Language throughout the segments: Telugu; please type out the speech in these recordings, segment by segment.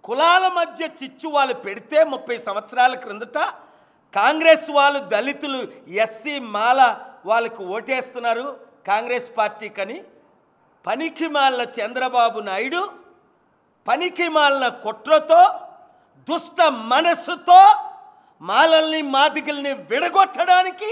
కులాల మధ్య చిచ్చు వాళ్ళు పెడితే ముప్పై సంవత్సరాల క్రిందట కాంగ్రెస్ వాళ్ళు దళితులు ఎస్సీ మాల వాళ్ళకి ఓటేస్తున్నారు కాంగ్రెస్ పార్టీకని పనికి మాలిన చంద్రబాబు నాయుడు పనికి మాలిన కుట్రతో దుష్ట మనస్సుతో మాలల్ని మాదిగల్ని విడగొట్టడానికి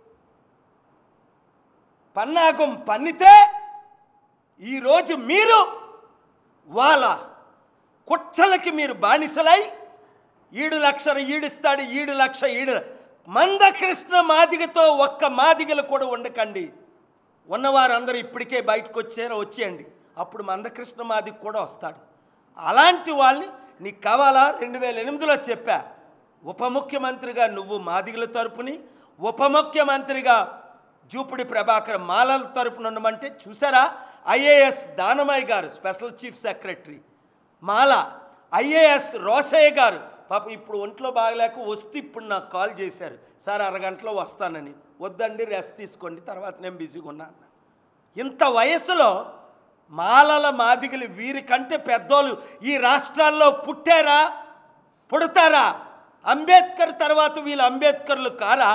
పన్నాగం పన్నితే ఈరోజు మీరు వాళ్ళ కుట్రలకి మీరు బానిసలై ఈడు లక్షలు ఈడిస్తాడు ఈడు లక్ష ఈడు మందకృష్ణ మాదిగతో ఒక్క మాదిగలు కూడా ఉండకండి ఉన్నవారందరూ ఇప్పటికే బయటకు వచ్చారో వచ్చేయండి అప్పుడు మందకృష్ణ మాదిగ కూడా వస్తాడు అలాంటి వాళ్ళని నీకు కావాలా రెండు వేల ఎనిమిదిలో చెప్పా ఉప ముఖ్యమంత్రిగా నువ్వు మాదిగల తరపుని ఉప ముఖ్యమంత్రిగా జూపుడి ప్రభాకర్ మాలల తరపున ఉండమంటే చూసారా ఐఏఎస్ దానమయ్య గారు special chief secretary Mala IAS Rosaiah గారు పాప ఇప్పుడు ఒంట్లో బాగలేక వస్తే ఇప్పుడు నాకు కాల్ చేశారు సార్ అరగంటలో వస్తానని వద్దండి రెస్ట్ తీసుకోండి తర్వాత నేను బిజీగా ఉన్నా అన్నా. ఇంత వయసులో మాలల మాదిగలు వీరికంటే పెద్దోళ్ళు ఈ రాష్ట్రాల్లో పుట్టారా పుడతారా అంబేద్కర్ తర్వాత వీళ్ళు అంబేద్కర్లు కారా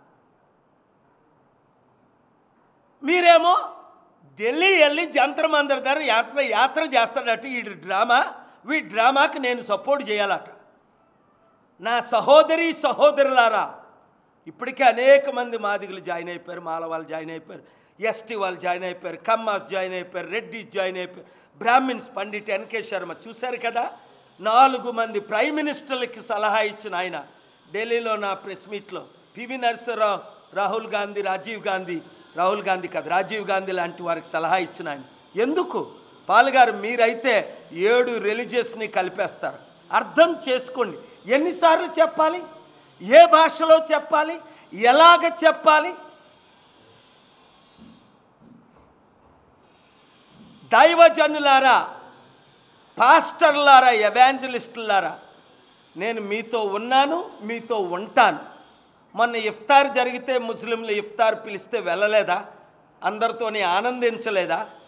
మీరేమో ఢిల్లీ వెళ్ళి జంతర్ మందర్ దగ్గర యాత్ర యాత్ర చేస్తాడట ఈ డ్రామా ఈ డ్రామాకి నేను సపోర్ట్ చేయాలట నా సహోదరి సహోదరులారా ఇప్పటికే అనేక మంది మాదిగలు జాయిన్ అయిపోయారు మాల వాళ్ళు జాయిన్ అయిపోయారు ఎస్టీ వాళ్ళు జాయిన్ అయిపోయారు కమ్మాస్ జాయిన్ అయిపోయారు రెడ్డిస్ జాయిన్ అయిపోయారు బ్రాహ్మిన్స్ పండిట్ ఎన్కే శర్మ చూశారు కదా నాలుగు మంది ప్రైమ్ మినిస్టర్లకి సలహా ఇచ్చిన ఆయన ఢిల్లీలో నా ప్రెస్ మీట్లో పివి నరసింహరావు రాహుల్ గాంధీ రాజీవ్ గాంధీ రాహుల్ గాంధీ కాదు రాజీవ్ గాంధీ లాంటి వారికి సలహా ఇచ్చిన ఆయన ఎందుకు పాలుగారు మీరైతే ఏడు రిలీజియస్ని కలిపేస్తారు అర్థం చేసుకోండి ఎన్నిసార్లు చెప్పాలి ఏ భాషలో చెప్పాలి ఎలాగ చెప్పాలి దైవజనులారా పాస్టర్లారా ఎవాంజలిస్టులారా నేను మీతో ఉన్నాను మీతో ఉంటాను మొన్న ఇఫ్తార్ జరిగితే ముస్లింలు ఇఫ్తార్ పిలిస్తే వెళ్ళలేదా అందరితోని ఆనందించలేదా